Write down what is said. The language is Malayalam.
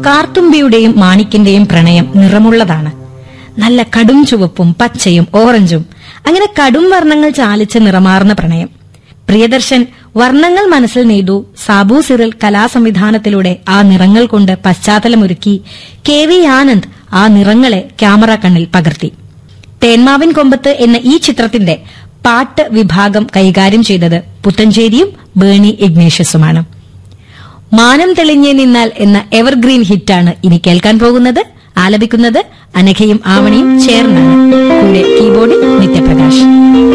കാർത്തുമ്പിയുടെയും മാണിക്കിന്റെയും പ്രണയം നിറമുള്ളതാണ് നല്ല കടും ചുവപ്പും പച്ചയും ഓറഞ്ചും അങ്ങനെ കടും വർണ്ണങ്ങൾ ചാലിച്ച് നിറമാർന്ന പ്രണയം പ്രിയദർശൻ വർണ്ണങ്ങൾ മനസ്സിൽ നെയ്തു സാബു സിറിൽ കലാസംവിധാനത്തിലൂടെ ആ നിറങ്ങൾ കൊണ്ട് പശ്ചാത്തലമൊരുക്കി കെ വി ആനന്ദ് ആ നിറങ്ങളെ ക്യാമറ കണ്ണിൽ പകർത്തി തേന്മാവിൻ കൊമ്പത്ത് എന്ന ഈ ചിത്രത്തിന്റെ പാട്ട് വിഭാഗം കൈകാര്യം ചെയ്തത് പുത്തഞ്ചേരിയും ബേണി ഇഗ്നേഷ്യസുമാണ് മാനം തെളിഞ്ഞേ നിന്നാൽ എന്ന എവർഗ്രീൻ ഹിറ്റാണ് ഇനി കേൾക്കാൻ പോകുന്നത് ആലപിക്കുന്നത് അനഘയും ആവണിയും ചേർന്നാണ് കൂടെ കീബോർഡിൽ നിത്യപ്രകാശ്